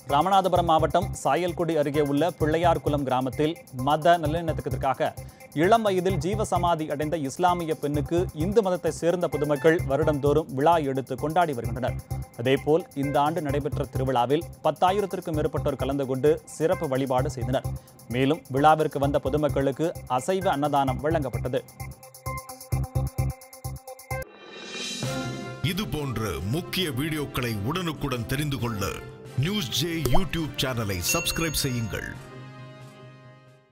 ராமநாதபுரம் மாவட்டம் சாயல்குடி அருகே உள்ள பிள்ளையார்குளம் கிராமத்தில் மத நல்லிணக்கத்திற்காக இளம் வயதில் ஜீவசமாதி அடைந்த இஸ்லாமிய பெண்ணுக்கு இந்து மதத்தை சேர்ந்த பொதுமக்கள் வருடந்தோறும் விழா எடுத்து கொண்டாடி வருகின்றனர் அதேபோல் இந்த ஆண்டு நடைபெற்ற திருவிழாவில் பத்தாயிரத்திற்கும் மேற்பட்டோர் கலந்து கொண்டு சிறப்பு வழிபாடு செய்தனர் மேலும் விழாவிற்கு வந்த பொதுமக்களுக்கு அசைவ அன்னதானம் வழங்கப்பட்டது இது போன்ற முக்கிய வீடியோக்களை உடனுக்குடன் தெரிந்து கொள்ள நியூஸ் ஜே யூடியூப் சேனலை சப்ஸ்கிரைப் செய்யுங்கள்